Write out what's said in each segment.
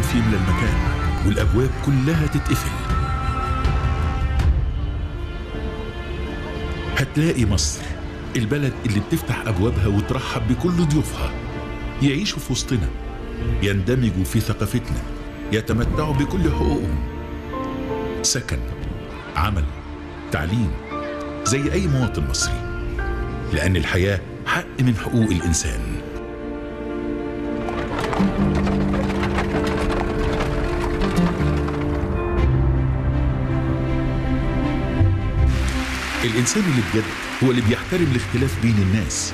الخوف يملى المكان والابواب كلها تتقفل هتلاقي مصر البلد اللي بتفتح ابوابها وترحب بكل ضيوفها يعيشوا في وسطنا يندمجوا في ثقافتنا يتمتعوا بكل حقوقهم سكن عمل تعليم زي اي مواطن مصري لان الحياه حق من حقوق الانسان الإنسان اللي بجد هو اللي بيحترم الاختلاف بين الناس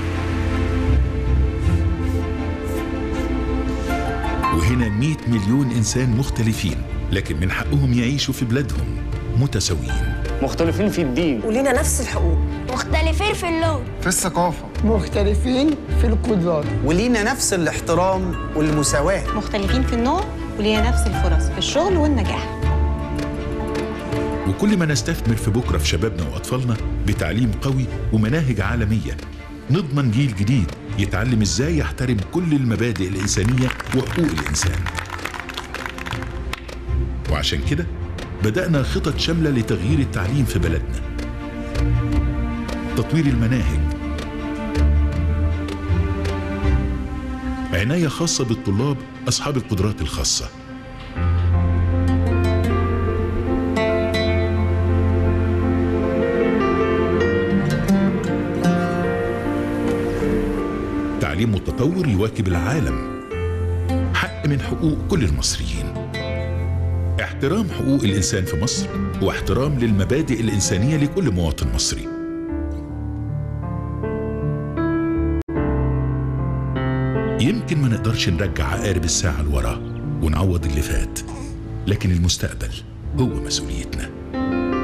وهنا 100 مليون إنسان مختلفين لكن من حقهم يعيشوا في بلادهم متساويين مختلفين في الدين ولينا نفس الحقوق مختلفين في اللون في الثقافة مختلفين في القدرات ولينا نفس الاحترام والمساواة مختلفين في النوع ولينا نفس الفرص في الشغل والنجاح وكل ما نستثمر في بكرة في شبابنا وأطفالنا بتعليم قوي ومناهج عالمية نضمن جيل جديد يتعلم ازاي يحترم كل المبادئ الإنسانية وحقوق الإنسان وعشان كده بدأنا خطط شاملة لتغيير التعليم في بلدنا تطوير المناهج عناية خاصة بالطلاب أصحاب القدرات الخاصة تعليم متطور يواكب العالم حق من حقوق كل المصريين احترام حقوق الإنسان في مصر واحترام للمبادئ الإنسانية لكل مواطن مصري يمكن ما نقدرش نرجع عقارب الساعة لورا ونعوض اللي فات لكن المستقبل هو مسؤوليتنا